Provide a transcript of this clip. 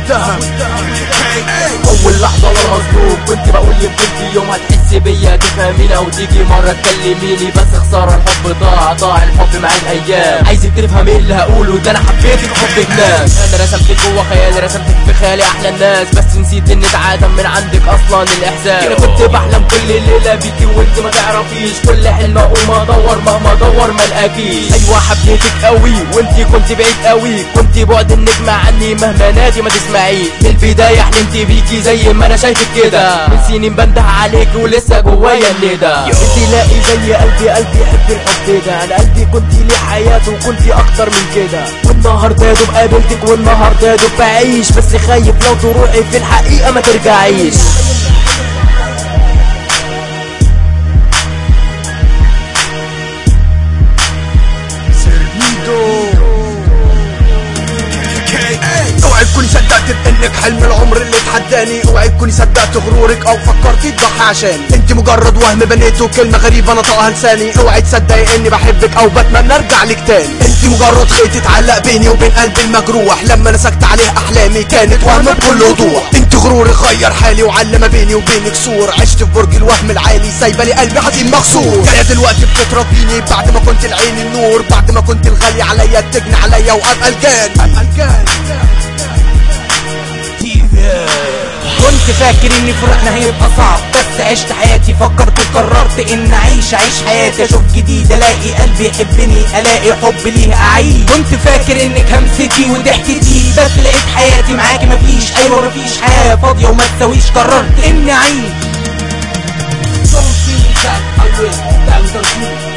الدهم اول لحظة وانا مظلوم كنت بقول يمكن في يوم هتحس بيا تفهميني او تيجي مرة تكلميني بس خسارة الحب ضاع ضاع الحب مع الايام عايزك تفهم ايه اللي هقوله ده انا حبيتك حبك ناس انا رسمتك جوه خيالي رسمتك في خيالي احلى الناس بس نسيت ان اتعادم من عندك اصلا الاحساس انا كنت بحلم كل ليلة بيكي وانت ما تعرفيش كل حلم اقوم ادور مهما ادور ما الاقيش ايوه حبيتك قوي وانت كنت بعيد قوي كنت بعد النجمة عني مهما نادي ما تسمعيش من البداية حلمت بيكي زي ما انا شايفك كده من سنين بنده عليك ولسه جوايا الندى انت لاقي زي قلبي قلبي يحب الحب ده انا قلبي كنت ليه حياته وكنت اكتر من كده والنهارده يا دوب قابلتك والنهارده يا دوب بعيش بس خايف لو تروحي في الحقيقة ما ترجعيش سيرفيدو اوعي تكوني صدقت بانك حلم العمر اللي اتحداني اوعي تكوني صدقت غرورك او فكرتي تضحي عشان انت مجرد وهم بنيته كلمه غريبه نطقها لساني اوعي تصدقي اني بحبك او بتمنى ارجع لك تاني انت مجرد خيط اتعلق بيني وبين قلبي المجروح لما نسكت عليه احلامي كانت وهم بكل وضوح انت غرورك غير حالي وعلى ما بيني وبينك سور عشت في برج الوهم العالي سايبه لي قلبي حزين مكسور جايه دلوقتي بتتربيني بعد ما كنت العين النور بعد ما كنت الغالي عليا تجني عليا وابقى الجان ابقى الجان كنت فاكر ان فراقنا هيبقى صعب بس عشت حياتي فكرت وقررت ان اعيش اعيش حياتي اشوف جديد الاقي قلبي يحبني الاقي حب ليه اعيش كنت فاكر انك همستي وضحكتي بس لقيت حياتي معاكي مفيش ايوه مفيش حياه فاضيه وما تساويش قررت اني اعيش Don't see that I will, that was